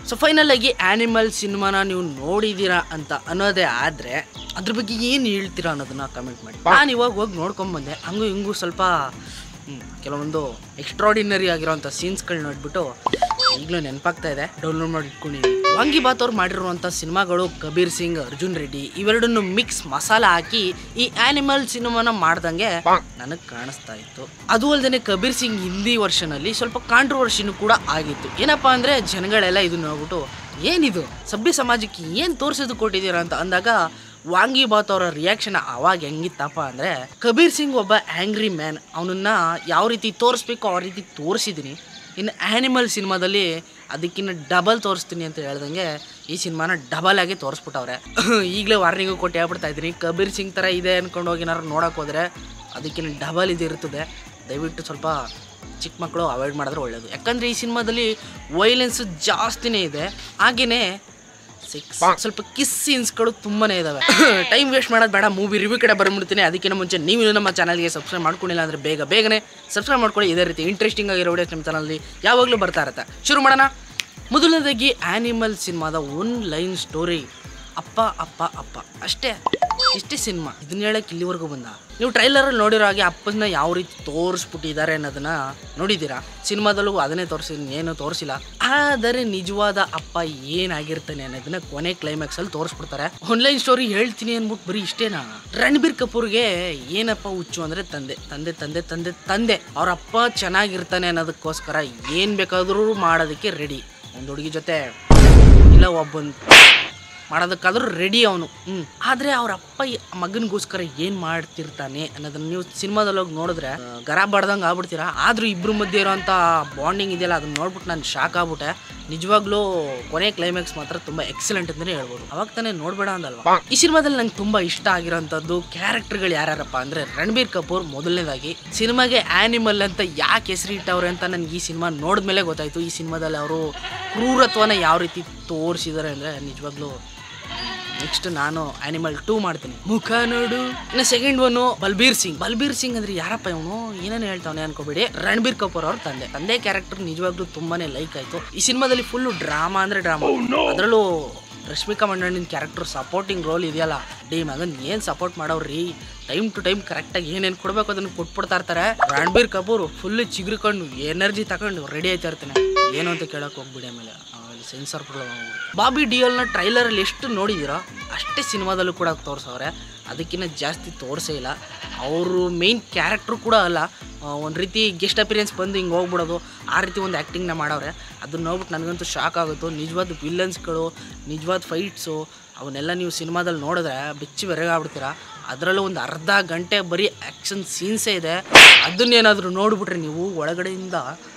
so final ಆಗಿ animal ಸಿನಿಮಾನ ನೀವು ನೋಡಿದ್ದೀರಾ ಅಂತ ಅನ್ನೋದೇ ಆದರೆ ಅದ್ರ ಬಗ್ಗೆ ಏನು ಹೇಳ್ತೀರಾ ಅನ್ನೋದನ್ನ ಕಮೆಂಟ್ ಮಾಡಿ ನಾನು ಇವಾಗ ಹೋಗಿ ನೋಡ್ಕೊಂಬಂದೆ ಹಂಗೂ ಹಿಂಗೂ ಸ್ವಲ್ಪ ಹ್ಮ್, ಕೆಲವೊಂದು ಎಕ್ಸ್ಟ್ರಾಡಿನರಿ ಆಗಿರೋಂಥ ಸೀನ್ಸ್ಗಳು ನೋಡ್ಬಿಟ್ಟು ಈಗಲೂ ನೆನಪಾಗ್ತಾ ಇದೆ ಡೌನ್ಲೋಡ್ ಮಾಡಿ ಇಟ್ಕೊಂಡಿದ್ದೀನಿ ವಾಂಗಿ ಬಾತ್ ಅವ್ರು ಮಾಡಿರುವಂಥ ಸಿನಿಮಾಗಳು ಕಬೀರ್ ಸಿಂಗ್ ಅರ್ಜುನ್ ರೆಡ್ಡಿ ಇವೆರಡನ್ನು ಮಿಕ್ಸ್ ಮಸಾಲ ಹಾಕಿ ಈ ಆನಿಮಲ್ ಸಿನಿಮಾನ ಮಾಡ್ದಂಗೆ ನನಗೆ ಕಾಣಿಸ್ತಾ ಇತ್ತು ಅದು ಅಲ್ಲದೆ ಕಬೀರ್ ಸಿಂಗ್ ಹಿಂದಿ ವರ್ಷನಲ್ಲಿ ಸ್ವಲ್ಪ ಕಾಂಟ್ರವರ್ಷಿನೂ ಕೂಡ ಆಗಿತ್ತು ಏನಪ್ಪಾ ಅಂದರೆ ಜನಗಳೆಲ್ಲ ಇದನ್ನ ನೋಡ್ಬಿಟ್ಟು ಏನಿದು ಸಭ್ಯ ಸಮಾಜಕ್ಕೆ ಏನು ತೋರಿಸೋದು ಕೊಟ್ಟಿದ್ದೀರಾ ಅಂತ ಅಂದಾಗ ವಾಂಗಿ ಬಾತ್ ಅವರ ರಿಯಾಕ್ಷನ್ ಅವಾಗ ಹೆಂಗಿತ್ತಪ್ಪ ಅಂದರೆ ಕಬೀರ್ ಸಿಂಗ್ ಒಬ್ಬ ಆ್ಯಂಗ್ರಿ ಮ್ಯಾನ್ ಅವನನ್ನ ಯಾವ ರೀತಿ ತೋರಿಸ್ಬೇಕು ಆ ರೀತಿ ತೋರಿಸಿದ್ದೀನಿ ಇನ್ನು ಆ್ಯನಿಮಲ್ ಸಿನಿಮಾದಲ್ಲಿ ಅದಕ್ಕಿಂತ ಡಬಲ್ ತೋರಿಸ್ತೀನಿ ಅಂತ ಹೇಳ್ದಂಗೆ ಈ ಸಿನಿಮಾನ ಡಬಲ್ ಆಗಿ ತೋರಿಸ್ಬಿಟ್ಟವ್ರೆ ಈಗಲೇ ವಾರ್ನಿಂಗು ಕೊಟ್ಟು ಹೇಳ್ಬಿಡ್ತಾ ಇದ್ದೀನಿ ಕಬೀರ್ ಸಿಂಗ್ ಥರ ಇದೆ ಅಂದ್ಕೊಂಡು ಹೋಗಿ ಏನಾದ್ರು ನೋಡೋಕೆ ಹೋದರೆ ಅದಕ್ಕಿಂತ ಡಬಲ್ ಇದು ಇರ್ತದೆ ದಯವಿಟ್ಟು ಸ್ವಲ್ಪ ಚಿಕ್ಕ ಮಕ್ಕಳು ಅವಾಯ್ಡ್ ಮಾಡಿದ್ರೆ ಒಳ್ಳೆಯದು ಯಾಕಂದರೆ ಈ ಸಿನಿಮಾದಲ್ಲಿ ವೈಲೆನ್ಸ್ ಜಾಸ್ತಿನೇ ಇದೆ ಹಾಗೆಯೇ ಸಿಕ್ಸ್ ಸ್ವಲ್ಪ ಕಿಸ್ ಸೀನ್ಸ್ಗಳು ತುಂಬಾನೇ ಇದಾವೆ ಟೈಮ್ ವೇಸ್ಟ್ ಮಾಡೋದು ಬೇಡ ಮೂವಿ ರಿವ್ಯೂ ಕಡೆ ಬಂದ್ಬಿಡ್ತೀನಿ ಅದಕ್ಕಿಂತ ಮುಂಚೆ ನೀವು ಇನ್ನೂ ನಮ್ಮ ಚಾನಲ್ಗೆ ಸಬ್ಸ್ಕ್ರೈಬ್ ಮಾಡ್ಕೊಂಡಿಲ್ಲ ಅಂದರೆ ಬೇಗ ಬೇಗನೆ ಸಬ್ಸ್ಕ್ರೈಬ್ ಮಾಡ್ಕೊಳ್ಳಿ ಇದೇ ರೀತಿ ಇಂಟ್ರೆಸ್ಟಿಂಗ್ ಆಗಿರೋ ವಿಡಿಯೋಸ್ ನಮ್ಮ ಚಾನಲ್ಲಿ ಯಾವಾಗಲೂ ಬರ್ತಾ ಇರುತ್ತೆ ಶುರು ಮಾಡೋಣ ಮೊದಲನೇದಾಗಿ ಆ್ಯನಿಮಲ್ ಸಿನಿಮಾದ ಒನ್ ಲೈನ್ ಸ್ಟೋರಿ ಅಪ್ಪ ಅಪ್ಪ ಅಪ್ಪ ಅಷ್ಟೇ ಇಷ್ಟೇ ಸಿನಿಮಾ ಇದನ್ನ ಹೇಳಕ್ಕೆ ಇಲ್ಲಿವರೆಗೂ ಬಂದ ನೀವು ಟ್ರೈಲರಲ್ಲಿ ನೋಡಿರೋ ಹಾಗೆ ಅಪ್ಪನ ಯಾವ ರೀತಿ ತೋರಿಸ್ಬಿಟ್ಟಿದ್ದಾರೆ ಅನ್ನೋದನ್ನ ನೋಡಿದ್ದೀರಾ ಸಿನಿಮಾದಲ್ಲೂ ಅದನ್ನೇ ತೋರಿಸಿ ಏನು ತೋರಿಸಿಲ್ಲ ಆದರೆ ನಿಜವಾದ ಅಪ್ಪ ಏನಾಗಿರ್ತಾನೆ ಅನ್ನೋದನ್ನ ಕೊನೆ ಕ್ಲೈಮ್ಯಾಕ್ಸ್ ಅಲ್ಲಿ ತೋರಿಸ್ಬಿಡ್ತಾರೆ ಆನ್ಲೈನ್ ಸ್ಟೋರಿ ಹೇಳ್ತೀನಿ ಅಂದ್ಬಿಟ್ಟು ಬರೀ ಇಷ್ಟೇನಾ ರಣಬೀರ್ ಕಪೂರ್ಗೆ ಏನಪ್ಪ ಹುಚ್ಚು ಅಂದ್ರೆ ತಂದೆ ತಂದೆ ತಂದೆ ತಂದೆ ತಂದೆ ಅವ್ರ ಅಪ್ಪ ಚೆನ್ನಾಗಿರ್ತಾನೆ ಅನ್ನೋದಕ್ಕೋಸ್ಕರ ಏನ್ ಬೇಕಾದರೂ ಮಾಡೋದಕ್ಕೆ ರೆಡಿ ಒಂದು ಹುಡುಗಿ ಜೊತೆ ಇಲ್ಲ ಒಬ್ಬನ್ ಮಾಡೋದಕ್ಕಾದ್ರೂ ರೆಡಿ ಅವನು ಹ್ಮ್ ಆದ್ರೆ ಅವ್ರ ಅಪ್ಪ ಈ ಮಗನಿಗೋಸ್ಕರ ಏನ್ ಮಾಡ್ತಿರ್ತಾನೆ ಅನ್ನೋದನ್ನ ನೀವು ಸಿನಿಮಾದಲ್ಲಿ ಹೋಗಿ ನೋಡಿದ್ರೆ ಆ, ಗರ ಬಡ್ದಂಗೆ ಆಗ್ಬಿಡ್ತೀರಾ ಆದ್ರೂ ಇಬ್ರು ಮಧ್ಯೆ ಇರೋಂಥ ಬಾಂಡಿಂಗ್ ಇದೆಯಲ್ಲ ಅದನ್ನ ನೋಡ್ಬಿಟ್ಟು ನಾನು ಶಾಕ್ ಆಗ್ಬಿಟ್ಟೆ ನಿಜವಾಗ್ಲೂ ಕೊನೆ ಕ್ಲೈಮ್ಯಾಕ್ಸ್ ಮಾತ್ರ ತುಂಬಾ ಎಕ್ಸಲೆಂಟ್ ಅಂತಲೇ ಹೇಳ್ಬೋದು ಅವಾಗ ತಾನೇ ನೋಡ್ಬೇಡ ಅಂದಲ್ವಾ ಈ ಸಿನಿಮಾದಲ್ಲಿ ನಂಗೆ ತುಂಬಾ ಇಷ್ಟ ಆಗಿರೋಂಥದ್ದು ಕ್ಯಾರೆಕ್ಟರ್ಗಳು ಯಾರ್ಯಾರಪ್ಪ ಅಂದ್ರೆ ರಣಬೀರ್ ಕಪೂರ್ ಮೊದಲನೇದಾಗಿ ಸಿನಿಮಾಗೆ ಆನಿಮಲ್ ಅಂತ ಯಾಕೆ ಹೆಸರು ಇಟ್ಟವ್ರೆ ಅಂತ ನನಗೆ ಈ ಸಿನಿಮಾ ನೋಡಿದ್ಮೇಲೆ ಗೊತ್ತಾಯ್ತು ಈ ಸಿನಿಮಾದಲ್ಲಿ ಅವರು ಕ್ರೂರತ್ವನ ಯಾವ ರೀತಿ ತೋರಿಸಿದ್ದಾರೆ ಅಂದ್ರೆ ನಿಜವಾಗ್ಲೂ ನೆಕ್ಸ್ಟ್ ನಾನು ಆನಿಮಲ್ ಟೂ ಮಾಡ್ತೀನಿ ಮುಖ ನೋಡು ಇನ್ನು ಸೆಕೆಂಡ್ ಒನ್ ಬಲ್ಬೀರ್ ಸಿಂಗ್ ಬಲ್ಬೀರ್ ಸಿಂಗ್ ಅಂದ್ರೆ ಯಾರಪ್ಪ ಇವನು ಏನೇನು ಹೇಳ್ತಾವನೆ ಅನ್ಕೋಬೇಡಿ ರಣಬೀರ್ ಕಪೂರ್ ಅವ್ರ ತಂದೆ ತಂದೆ ಕ್ಯಾರೆಕ್ಟರ್ ನಿಜವಾಗ್ಲೂ ತುಂಬಾನೇ ಲೈಕ್ ಆಯ್ತು ಈ ಸಿನಿಮಾದಲ್ಲಿ ಫುಲ್ ಡ್ರಾಮಾ ಅಂದ್ರೆ ಡ್ರಾಮಾ ಅದರಲ್ಲೂ ರಶ್ಮಿಕಾ ಮಂಡಣ್ಣಿನ ಕ್ಯಾರೆಕ್ಟರ್ ಸಪೋರ್ಟಿಂಗ್ ರೋಲ್ ಇದೆಯಲ್ಲ ಡಿ ಮಗನ್ ಏನ್ ಸಪೋರ್ಟ್ ಮಾಡವ್ರಿ ಟೈಮ್ ಟು ಟೈಮ್ ಕರೆಕ್ಟಾಗಿ ಏನೇನು ಕೊಡ್ಬೇಕು ಅದನ್ನ ಕೊಟ್ಬಿಡ್ತಾ ಇರ್ತಾರೆ ರಣಬೀರ್ ಕಪೂರ್ ಫುಲ್ ಚಿಗುರಿಕೊಂಡು ಎನರ್ಜಿ ತಗೊಂಡು ರೆಡಿ ಆಯ್ತಾ ಇರ್ತಾನೆ ಏನು ಅಂತ ಕೇಳಕ್ ಹೋಗ್ಬಿಡಿ ಆಮೇಲೆ ಆಮೇಲೆ ಸೆನ್ಸರ್ ಪ್ರಾಬ್ಲಮ್ ಬಾಬಿ ಡಿಯಲ್ನ ಟ್ರೈಲರಲ್ಲಿ ಎಷ್ಟು ನೋಡಿದ್ದೀರೋ ಅಷ್ಟೇ ಸಿನಿಮಾದಲ್ಲೂ ಕೂಡ ತೋರಿಸವ್ರೆ ಅದಕ್ಕಿಂತ ಜಾಸ್ತಿ ತೋರಿಸೇ ಇಲ್ಲ ಅವರು ಮೇಯ್ನ್ ಕ್ಯಾರೆಕ್ಟ್ರು ಕೂಡ ಅಲ್ಲ ಒಂದು ರೀತಿ ಗೆಸ್ಟ್ ಅಪಿರಿಯನ್ಸ್ ಬಂದು ಹಿಂಗೆ ಹೋಗ್ಬಿಡೋದು ಆ ರೀತಿ ಒಂದು ಆ್ಯಕ್ಟಿಂಗ್ನ ಮಾಡವ್ರೆ ಅದನ್ನ ನೋಡ್ಬಿಟ್ಟು ನನಗಂತೂ ಶಾಕ್ ಆಗುತ್ತೋ ನಿಜವಾದ ವಿಲನ್ಸ್ಗಳು ನಿಜವಾದ ಫೈಟ್ಸು ಅವನ್ನೆಲ್ಲ ನೀವು ಸಿನಿಮಾದಲ್ಲಿ ನೋಡಿದ್ರೆ ಬೆಚ್ಚಿ ಬೆರಗಾಗ್ಬಿಡ್ತೀರಾ ಅದರಲ್ಲೂ ಒಂದು ಅರ್ಧ ಗಂಟೆ ಬರೀ ಆ್ಯಕ್ಷನ್ ಸೀನ್ಸೇ ಇದೆ ಅದನ್ನೇನಾದರೂ ನೋಡ್ಬಿಟ್ರೆ ನೀವು ಒಳಗಡೆಯಿಂದ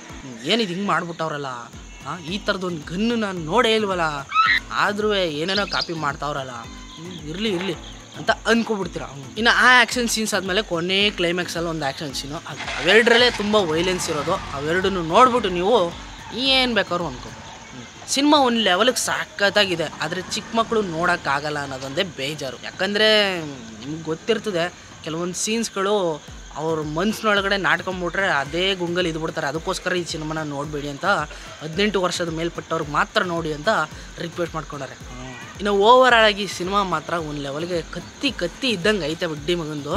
ಏನಿದು ಹಿಂಗೆ ಮಾಡ್ಬಿಟ್ಟವ್ರಲ್ಲ ಹಾಂ ಈ ಥರದ್ದು ಒಂದು ಗನ್ನು ನಾನು ನೋಡೇ ಇಲ್ವಲ್ಲ ಆದ್ರೂ ಏನೇನೋ ಕಾಪಿ ಮಾಡ್ತಾವ್ರಲ್ಲ ಇರಲಿ ಇರಲಿ ಅಂತ ಅನ್ಕೊಬಿಡ್ತೀರ ಇನ್ನು ಆ ಆ್ಯಕ್ಷನ್ ಸೀನ್ಸ್ ಆದಮೇಲೆ ಕೊನೆ ಕ್ಲೈಮ್ಯಾಕ್ಸಲ್ಲಿ ಒಂದು ಆ್ಯಕ್ಷನ್ ಸೀನು ಅದು ಅವೆರಡರಲ್ಲೇ ತುಂಬ ವೈಲೆನ್ಸ್ ಇರೋದು ಅವೆರಡನ್ನು ನೋಡ್ಬಿಟ್ಟು ನೀವು ಏನು ಬೇಕಾದ್ರೂ ಅನ್ಕೋ ಸಿನಿಮಾ ಒಂದು ಲೆವೆಲ್ಗೆ ಸಖತ್ತಾಗಿದೆ ಆದರೆ ಚಿಕ್ಕ ಮಕ್ಕಳು ನೋಡೋಕ್ಕಾಗಲ್ಲ ಅನ್ನೋದೊಂದೇ ಬೇಜಾರು ಯಾಕಂದರೆ ನಿಮ್ಗೆ ಗೊತ್ತಿರ್ತದೆ ಕೆಲವೊಂದು ಸೀನ್ಸ್ಗಳು ಅವ್ರ ಮನ್ಸಿನೊಳಗಡೆ ನಾಟ್ಕೊಂಬಿಟ್ರೆ ಅದೇ ಗುಂಗಲ್ಲಿ ಇದ್ಬಿಡ್ತಾರೆ ಅದಕ್ಕೋಸ್ಕರ ಈ ಸಿನಿಮಾನ ನೋಡಬೇಡಿ ಅಂತ ಹದಿನೆಂಟು ವರ್ಷದ ಮೇಲ್ಪಟ್ಟವ್ರಿಗೆ ಮಾತ್ರ ನೋಡಿ ಅಂತ ರಿಕ್ವೆಸ್ಟ್ ಮಾಡ್ಕೊಂಡಾರೆ ಇನ್ನು ಓವರ್ ಆಗಿ ಸಿನಿಮಾ ಮಾತ್ರ ಒಂದು ಲೆವೆಲ್ಗೆ ಕತ್ತಿ ಕತ್ತಿ ಇದ್ದಂಗೆ ಐತೆ ಬಡ್ಡಿ ಮಗಂದು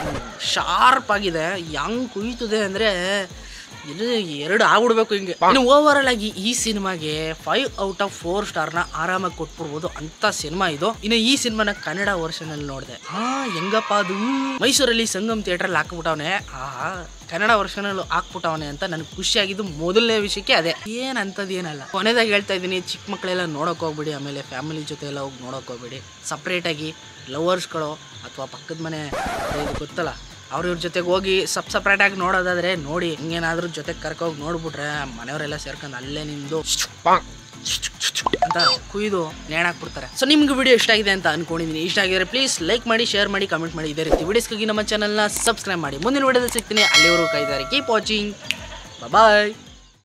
ಶಾರ್ಪ್ ಆಗಿದೆ ಹೆಂಗ್ ಕುಯ್ತದೆ ಅಂದರೆ ಇದು ಎರಡು ಆಗ್ಬಿಡ್ಬೇಕು ಹಿಂಗೆ ಇನ್ನು ಓವರ್ ಆಲ್ ಆಗಿ ಈ ಸಿನಿಮಾಗೆ ಫೈವ್ ಔಟ್ ಆಫ್ ಫೋರ್ ಸ್ಟಾರ್ನ ಆರಾಮಾಗಿ ಕೊಟ್ಬಿಡ್ಬೋದು ಅಂತ ಸಿನಿಮಾ ಇದು ಇನ್ನು ಈ ಸಿನಿಮಾನ ಕನ್ನಡ ವರ್ಷನ್ ಅಲ್ಲಿ ನೋಡಿದೆ ಹಾ ಹೆಂಗಪ್ಪ ಅದು ಮೈಸೂರಲ್ಲಿ ಸಂಗಮ್ ಥಿಯೇಟ್ರಲ್ಲಿ ಹಾಕ್ಬಿಟ್ಟವನೆ ಆ ಕನ್ನಡ ವರ್ಷನ್ ಅಲ್ಲಿ ಹಾಕ್ಬಿಟ್ಟವನೆ ಅಂತ ನನಗೆ ಖುಷಿಯಾಗಿದ್ದು ಮೊದಲನೇ ವಿಷಯಕ್ಕೆ ಅದೇ ಏನ್ ಅಂತದ್ ಏನಲ್ಲ ಕೊನೆದಾಗಿ ಹೇಳ್ತಾ ಇದ್ದೀನಿ ಚಿಕ್ಕ ಮಕ್ಕಳೆಲ್ಲ ನೋಡಕ್ ಹೋಗ್ಬೇಡಿ ಆಮೇಲೆ ಫ್ಯಾಮಿಲಿ ಜೊತೆ ಎಲ್ಲ ಹೋಗಿ ನೋಡಕ್ ಹೋಗ್ಬೇಡಿ ಸಪ್ರೇಟ್ ಆಗಿ ಲವರ್ಸ್ಗಳು ಅಥವಾ ಪಕ್ಕದ ಮನೆ ಇದು ಗೊತ್ತಲ್ಲ ಅವ್ರ ಇವ್ರ ಜೊತೆಗೆ ಹೋಗಿ ಸಪ್ ಸಪ್ರೇಟ್ ಆಗಿ ನೋಡೋದಾದ್ರೆ ನೋಡಿ ಹಿಂಗೇನಾದ್ರೂ ಜೊತೆಗೆ ಕರ್ಕೋಗಿ ನೋಡ್ಬಿಟ್ರೆ ಮನೆಯವರೆಲ್ಲ ಸೇರ್ಕೊಂಡು ಅಲ್ಲೇ ನಿಮ್ದು ಅಂತ ಕುಯ್ದು ನೇಣಾಕ್ಬಿಡ್ತಾರೆ ಸೊ ನಿಮ್ಗೆ ವಿಡಿಯೋ ಇಷ್ಟ ಆಗಿದೆ ಅಂತ ಅನ್ಕೊಂಡಿದ್ದೀನಿ ಇಷ್ಟ ಆಗಿದ್ರೆ ಪ್ಲೀಸ್ ಲೈಕ್ ಮಾಡಿ ಶೇರ್ ಮಾಡಿ ಕಮೆಂಟ್ ಮಾಡಿ ಇದೇ ರೀತಿ ವಿಡಿಯೋಸ್ಗಾಗಿ ನಮ್ಮ ಚಾನಲ್ನ ಸಬ್ಸ್ಕ್ರೈಬ್ ಮಾಡಿ ಮುಂದಿನ ವಿಡಿಯೋದಲ್ಲಿ ಸಿಗ್ತೀನಿ ಅಲ್ಲಿವರೆಗೂ ಕಾಯ್ದಾರೆ ಕೀಪ್ ವಾಚಿಂಗ್ ಬಾಯ್